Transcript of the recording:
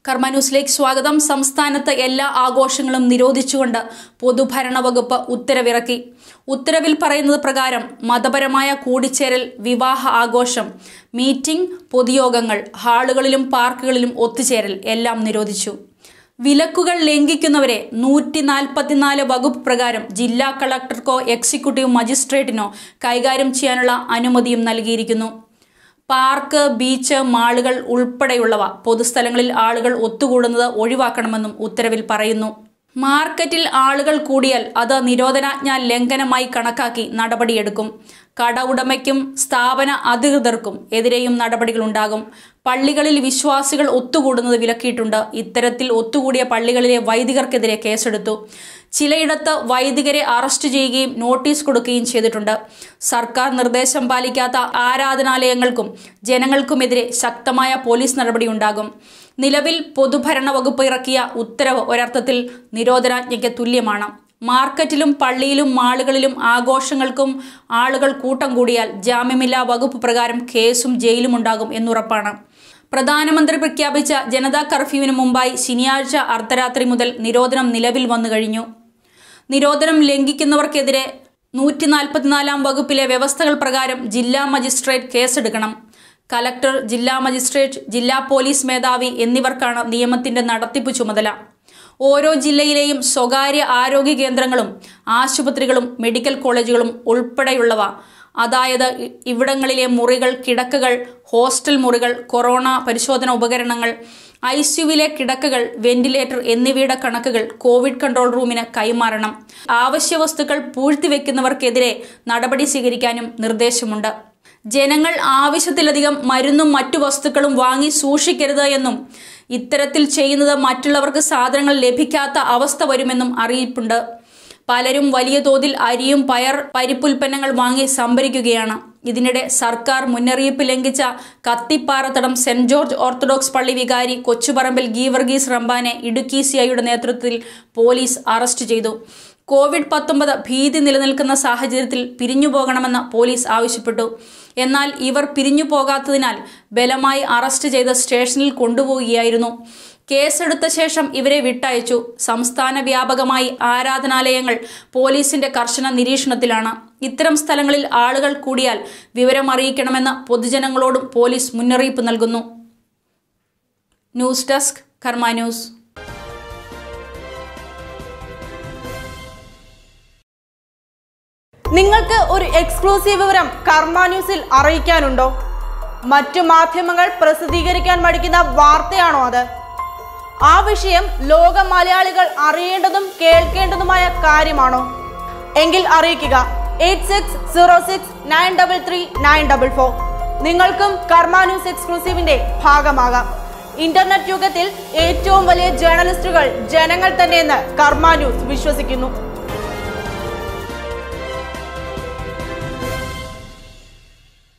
കർമ്മ ന്യൂസിലേക്ക് സ്വാഗതം സംസ്ഥാനത്ത് എല്ലാ ആഘോഷങ്ങളും നിരോധിച്ചുകൊണ്ട് പൊതുഭരണ വകുപ്പ് ഉത്തരവിറക്കി ഉത്തരവിൽ പറയുന്നത് പ്രകാരം മതപരമായ കൂടിച്ചേരൽ വിവാഹ ആഘോഷം മീറ്റിംഗ് പൊതുയോഗങ്ങൾ ഹാളുകളിലും പാർക്കുകളിലും ഒത്തുചേരൽ എല്ലാം നിരോധിച്ചു വിലക്കുകൾ ലംഘിക്കുന്നവരെ നൂറ്റി നാൽപ്പത്തിനാല് വകുപ്പ് പ്രകാരം ജില്ലാ കളക്ടർക്കോ എക്സിക്യൂട്ടീവ് മജിസ്ട്രേറ്റിനോ കൈകാര്യം ചെയ്യാനുള്ള അനുമതിയും നൽകിയിരിക്കുന്നു പാർക്ക് ബീച്ച് മാളുകൾ ഉൾപ്പെടെയുള്ളവ പൊതുസ്ഥലങ്ങളിൽ ആളുകൾ ഒത്തുകൂടുന്നത് ഒഴിവാക്കണമെന്നും ഉത്തരവിൽ പറയുന്നു മാർക്കറ്റിൽ ആളുകൾ കൂടിയാൽ അത് നിരോധനാജ്ഞ ലംഘനമായി കണക്കാക്കി നടപടിയെടുക്കും കട ഉടമയ്ക്കും സ്ഥാപന അധികൃതർക്കും എതിരെയും നടപടികളുണ്ടാകും പള്ളികളിൽ വിശ്വാസികൾ ഒത്തുകൂടുന്നത് വിലക്കിയിട്ടുണ്ട് ഇത്തരത്തിൽ ഒത്തുകൂടിയ പള്ളികളിലെ വൈദികർക്കെതിരെ കേസെടുത്തു ചിലയിടത്ത് വൈദികരെ അറസ്റ്റ് ചെയ്യുകയും നോട്ടീസ് കൊടുക്കുകയും ചെയ്തിട്ടുണ്ട് സർക്കാർ നിർദ്ദേശം പാലിക്കാത്ത ആരാധനാലയങ്ങൾക്കും ജനങ്ങൾക്കുമെതിരെ ശക്തമായ പോലീസ് നടപടിയുണ്ടാകും നിലവിൽ പൊതുഭരണ വകുപ്പ് ഇറക്കിയ ഉത്തരവ് ഒരർത്ഥത്തിൽ നിരോധനാജ്ഞയ്ക്ക് തുല്യമാണ് മാർക്കറ്റിലും പള്ളിയിലും മാളുകളിലും ആഘോഷങ്ങൾക്കും ആളുകൾ കൂട്ടം കൂടിയാൽ ജാമ്യമില്ലാ വകുപ്പ് പ്രകാരം കേസും ജയിലും ഉണ്ടാകും എന്നുറപ്പാണ് പ്രധാനമന്ത്രി പ്രഖ്യാപിച്ച ജനതാ കർഫ്യൂവിന് മുമ്പായി ശനിയാഴ്ച അർദ്ധരാത്രി മുതൽ നിരോധനം നിലവിൽ വന്നു കഴിഞ്ഞു നിരോധനം ലംഘിക്കുന്നവർക്കെതിരെ നൂറ്റി നാൽപ്പത്തിനാലാം വകുപ്പിലെ വ്യവസ്ഥകൾ പ്രകാരം ജില്ലാ മജിസ്ട്രേറ്റ് കേസെടുക്കണം കലക്ടർ ജില്ലാ മജിസ്ട്രേറ്റ് ജില്ലാ പോലീസ് മേധാവി എന്നിവർക്കാണ് നിയമത്തിന്റെ നടത്തിപ്പ് ചുമതല ഓരോ ജില്ലയിലെയും സ്വകാര്യ ആരോഗ്യ കേന്ദ്രങ്ങളും ആശുപത്രികളും മെഡിക്കൽ കോളേജുകളും ഉൾപ്പെടെയുള്ളവ അതായത് ഇ- ഇവിടങ്ങളിലെ മുറികൾ കിടക്കകൾ ഹോസ്റ്റൽ മുറികൾ കൊറോണ പരിശോധന ഉപകരണങ്ങൾ ഐ സിയുവിലെ കിടക്കകൾ വെന്റിലേറ്റർ എന്നിവയുടെ കണക്കുകൾ കോവിഡ് കൺട്രോൾ റൂമിന് കൈമാറണം ആവശ്യ വസ്തുക്കൾ പൂഴ്ത്തിവെക്കുന്നവർക്കെതിരെ നടപടി സ്വീകരിക്കാനും നിർദ്ദേശമുണ്ട് ജനങ്ങൾ ആവശ്യത്തിലധികം മരുന്നും മറ്റു വസ്തുക്കളും വാങ്ങി സൂക്ഷിക്കരുത് എന്നും ഇത്തരത്തിൽ ചെയ്യുന്നത് മറ്റുള്ളവർക്ക് സാധനങ്ങൾ ലഭിക്കാത്ത അവസ്ഥ വരുമെന്നും അറിയിപ്പുണ്ട് പലരും വലിയ തോതിൽ അരിയും പയർ പരിപ്പുൽപ്പന്നങ്ങൾ വാങ്ങി സംഭരിക്കുകയാണ് ഇതിനിടെ സർക്കാർ മുന്നറിയിപ്പ് ലംഘിച്ച കത്തിപ്പാറത്തടം സെന്റ് ജോർജ് ഓർത്തഡോക്സ് പള്ളി വികാരി കൊച്ചുപറമ്പിൽ ഗീവർഗീസ് റംബാനെ ഇടുക്കി സിഐയുടെ നേതൃത്വത്തിൽ പോലീസ് അറസ്റ്റ് ചെയ്തു കോവിഡ് പത്തൊമ്പത് ഭീതി നിലനിൽക്കുന്ന സാഹചര്യത്തിൽ പിരിഞ്ഞു പോകണമെന്ന് പോലീസ് ആവശ്യപ്പെട്ടു എന്നാൽ ഇവർ പിരിഞ്ഞു പോകാത്തതിനാൽ ബലമായി അറസ്റ്റ് ചെയ്ത് സ്റ്റേഷനിൽ കൊണ്ടുപോവുകയായിരുന്നു കേസെടുത്ത ശേഷം ഇവരെ വിട്ടയച്ചു സംസ്ഥാന വ്യാപകമായി ആരാധനാലയങ്ങൾ പോലീസിന്റെ കർശന നിരീക്ഷണത്തിലാണ് ഇത്തരം സ്ഥലങ്ങളിൽ ആളുകൾ കൂടിയാൽ വിവരം അറിയിക്കണമെന്ന് പൊതുജനങ്ങളോടും പോലീസ് മുന്നറിയിപ്പ് നൽകുന്നു ന്യൂസ് ഡെസ്ക് കർമ്മ ന്യൂസ് നിങ്ങൾക്ക് ഒരു എക്സ്ക്ലൂസീവ് വിവരം കർമ്മ ന്യൂസിൽ അറിയിക്കാനുണ്ടോ മറ്റു മാധ്യമങ്ങൾ പ്രസിദ്ധീകരിക്കാൻ മടിക്കുന്ന വാർത്തയാണോ അത് ആ വിഷയം ലോക മലയാളികൾ അറിയേണ്ടതും കേൾക്കേണ്ടതുമായ കാര്യമാണോ എങ്കിൽ അറിയിക്കുക eight six zero six nine double three nine double four നിങ്ങൾക്കും കർമ്മ ന്യൂസ് എക്സ്ക്ലൂസീവിന്റെ ഭാഗമാകാം ഇന്റർനെറ്റ് യുഗത്തിൽ ഏറ്റവും വലിയ ജേർണലിസ്റ്റുകൾ ജനങ്ങൾ തന്നെയെന്ന് കർമ്മ ന്യൂസ് വിശ്വസിക്കുന്നു